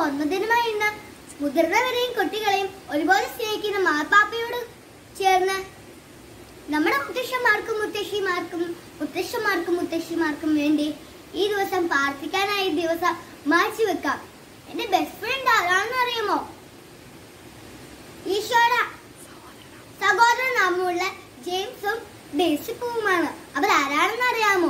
ഓർമ്മദിനമായി ഇന്ന് മുതിർന്നവരെയും കുട്ടികളെയും ഒരുപോലെ സ്നേഹിക്കുന്ന മാർപ്പാപ്പയോട് ചേർന്ന് നമ്മുടെ മുത്തശ്ശന്മാർക്കും മുത്തശ്ശിമാർക്കും മുത്തശ്ശന്മാർക്കും മുത്തശ്ശിമാർക്കും വേണ്ടി ഈ ദിവസം പ്രാർത്ഥിക്കാനായി ഈ ദിവസം മാറ്റി വെക്കാം എന്റെ ബെസ്റ്റ് ഫ്രണ്ട് ആരാണെന്ന് അറിയുമോ ഈശോര സഹോദരൻ നാമമുള്ള ജെയിംസും ഡേസിപ്പുമാണ് അവർ ആരാണെന്ന് അറിയാമോ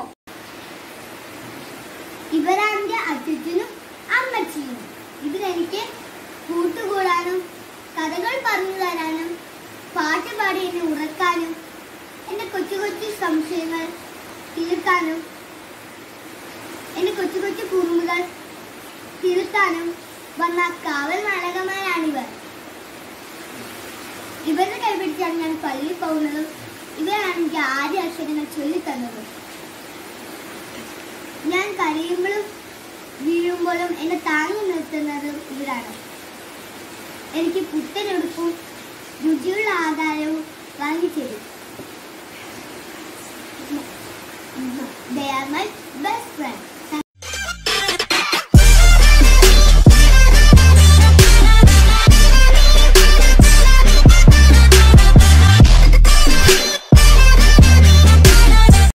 ഇവരാണെന്റെ അച്ഛനും അമ്മച്ചിയും ഇവരെനിക്ക് കൂട്ടുകൂടാനും കഥകൾ പറഞ്ഞു തരാനും പാട്ട് പാടി എന്നെ ഉറക്കാനും എന്റെ കൊച്ചു കൊച്ചു സംശയങ്ങൾ തീർക്കാനും എന്റെ കൊച്ചു കൊച്ചു കുറുമ്പുകൾ തിരുത്താനും വന്ന കാവൽ നാടകമാരാണിവർ ഇവരുടെ കൈപിടിച്ചാണ് ഞാൻ പള്ളിയിൽ പോകുന്നതും ഇവരാണ് എനിക്ക് ആദ്യ അക്ഷരങ്ങൾ ചൊല്ലിത്തന്നതും ഞാൻ കരയുമ്പോഴും വീഴുമ്പോഴും എന്നെ താങ്ങി നിർത്തുന്നതും ഇവരാണ് എനിക്ക് പുത്തനെടുപ്പും രുചിയുള്ള ആഹാരവും വാങ്ങിത്തരും They are my